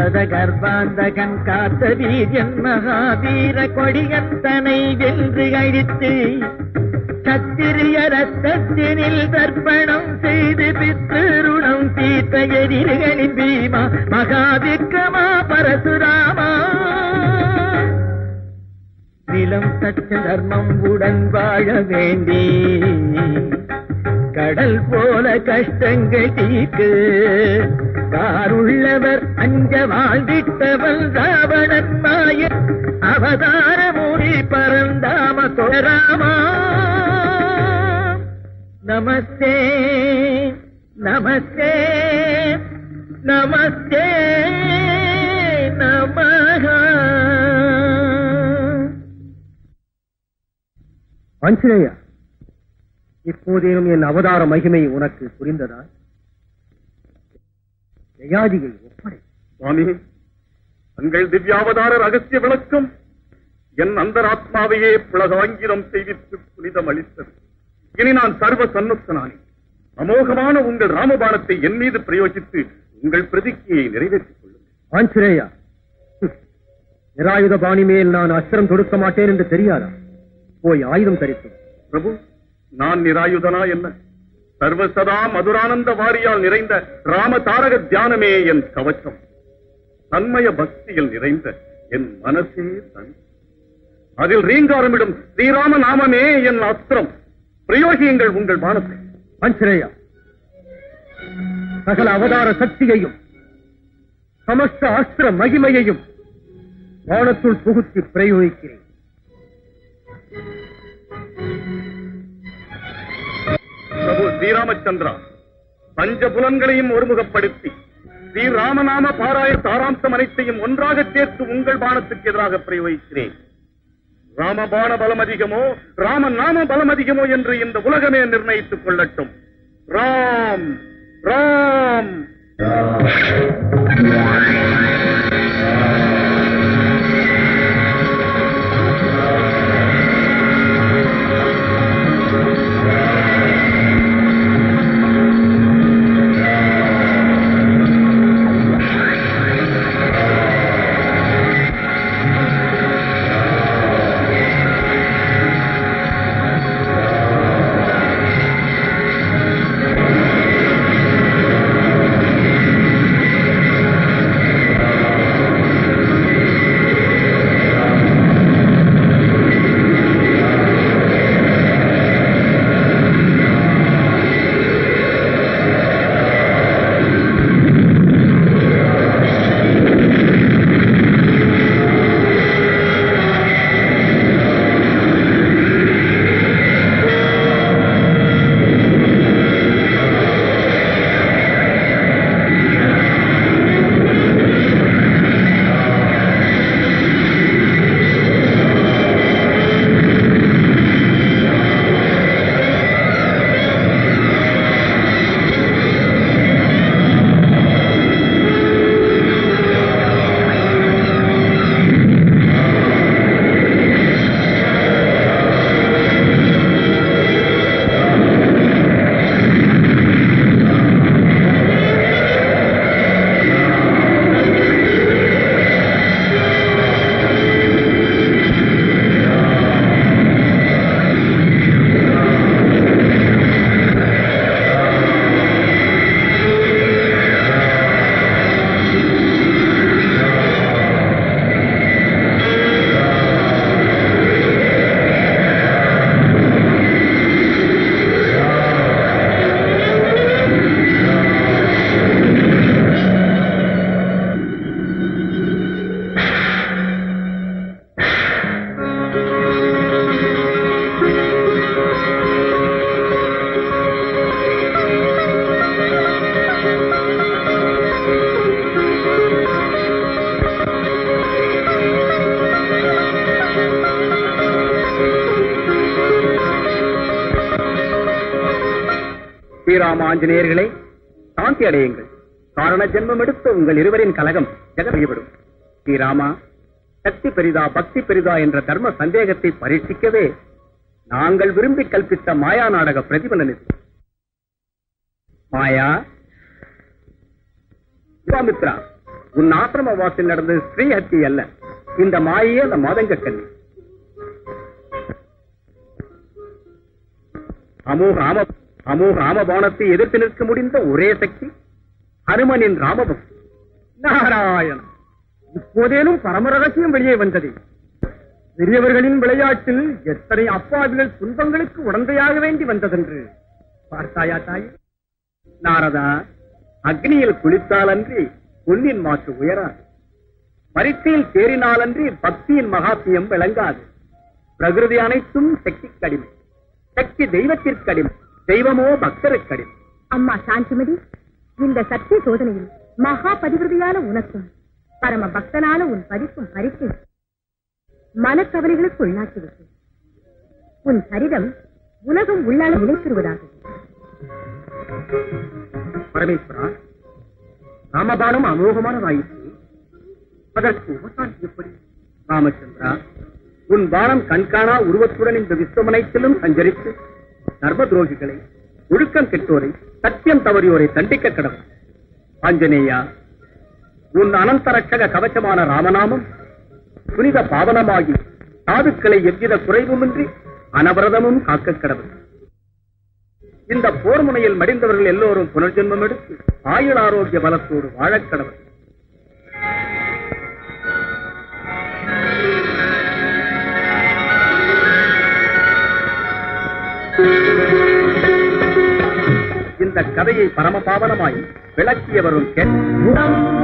பரத கர்ப்பாந்தகன் காத்த வீரியன் மகாவீர கொடியத்தனை வென்று அழித்து சத்திரிய ரத்தத்தினில் தர்ப்பணம் செய்து பித்திருணம் தீர்த்த எதிர்களின் பீமா மகாவிக்ரமா பரசுராமா நிலம் சற்ற தர்மம் உடன் வாழ வேண்டி கடல் போல கஷ்டங்கள் தீர்க்கு காருள்ளவர் அஞ்ச வாழ்ந்திட்டவன் ராவணன் மாய அவதார மூடி பரந்தாம தொடராமா நமஸ்தே நமஸ்தே நமஸ்தே நமஹ ஆஞ்சநேயா இப்போதேனும் என் அவதார மகிமை உனக்கு புரிந்ததா ஜெயாதியை ஒப்படை சுவாமி தங்கள் திவ்யாவதார ரகசிய விளக்கம் என் அந்தராத்மாவையே புலகாங்கிரம் செய்வித்து புனிதம் அளித்தது இனி நான் சர்வ சன்னுத்தனானி அமோகமான உங்கள் ராமபாணத்தை என் மீது பிரயோகித்து உங்கள் பிரதிக்கையை நிறைவேற்றிக் கொள்ளுங்கள் ஆஞ்சநேயா ஹம், நிராயுத பாணி மேல் நான் அஸ்திரம் தொடுக்க மாட்டேன் என்று தெரியாதா போய் ஆயுதம் தரித்து பிரபு நான் நிராயுதனா என்ன சர்வசதா மதுரானந்த வாரியால் நிறைந்த ராம தாரக தியானமே என் கவச்சம் தன்மய பக்தியில் நிறைந்த என் மனசே தன் அதில் ரீங்காரமிடும் ஸ்ரீராம நாமமே என் அஸ்திரம் பிரயோகியுங்கள் உங்கள் பானத்தை ஆஞ்சநேயா சகல அவதார சக்தியையும் சமஸ்த அஸ்திர மகிமையையும் வானத்துள் புகுத்தி பிரயோகிக்கிறேன் பிரபு ஸ்ரீராமச்சந்திரா பஞ்ச புலன்களையும் ஒருமுகப்படுத்தி ஸ்ரீராமநாம பாராய சாராம்சம் அனைத்தையும் ஒன்றாக சேர்த்து உங்கள் பானத்துக்கு எதிராக பிரயோகிக்கிறேன் ராமபான பலம் அதிகமோ ராம நாம பலம் அதிகமோ என்று இந்த உலகமே நிர்ணயித்துக் கொள்ளட்டும் ராம் ராம் ஸ்ரீராம ஆஞ்சநேயர்களே சாந்தி அடையுங்கள் காரண ஜென்மம் எடுத்த உங்கள் இருவரின் கலகம் ஜெகவிடும் ஸ்ரீராமா சக்தி பெரிதா பக்தி பெரிதா என்ற தர்ம சந்தேகத்தை பரீட்சிக்கவே நாங்கள் விரும்பி கல்பித்த மாயா நாடக பிரதிபலன் இது மாயா விஸ்வாமித்ரா உன் ஆசிரம வாசல் நடந்தது ஸ்ரீஹத்தி அல்ல இந்த மாயே அந்த மாதங்க கண்ணி அமோக ஆம அமோக ஆமபானத்தை எதிர்த்து நிற்க முடிந்த ஒரே சக்தி ஹனுமனின் ராமபக்தி நாராயண இப்போதேனும் பரம ரகசியம் வெளியே வந்தது பெரியவர்களின் விளையாட்டில் எத்தனை அப்பாவிகள் துன்பங்களுக்கு உடந்தையாக வேண்டி வந்ததென்று பார்த்தாயா தாய் நாரதா அக்னியில் குளித்தாலன்றி பொன்னின் மாற்று உயராது பரீட்சையில் தேறினாலன்றி பக்தியின் மகாத்மியம் விளங்காது பிரகிருதி அனைத்தும் சக்தி கடிமை சக்தி தெய்வத்திற்கு அடிமை தெய்வமோ பக்தருக்கு அடிமை அம்மா சாந்திமதி இந்த சத்திய சோதனையில் மகா பதிவிரதையான உனக்கும் பரம பக்தனான உன் படிக்கும் பரிசை மனக்கவலைகளுக்கு உள்ளாக்கிவிட்டு உன் சரிதம் உலகம் உள்ளால நிலைத்திருவதாக பரமேஸ்வரா ராமபானம் அமோகமானதாயிற்று அதற்கு உபசாந்தி எப்படி ராமச்சந்திரா உன் பானம் கண்காணா உருவத்துடன் இந்த விஸ்வமனைத்திலும் சஞ்சரித்து தர்ம துரோகிகளை ஒழுக்கம் கெட்டோரை சத்தியம் தவறியோரை தண்டிக்க கடவுள் ஆஞ்சநேயா உன் அனந்த ரட்சக கவசமான ராமநாமம் புனித பாவனமாகி சாதுக்களை எவ்வித குறைவுமின்றி அனவரதமும் காக்க கடவுள் இந்த போர் முனையில் மடிந்தவர்கள் எல்லோரும் புனர்ஜென்மம் எடுத்து ஆயுள் ஆரோக்கிய பலத்தோடு வாழக் கடவுள் இந்த கதையை பரமபாவனமாய் விளக்கியவரும் கேட்டு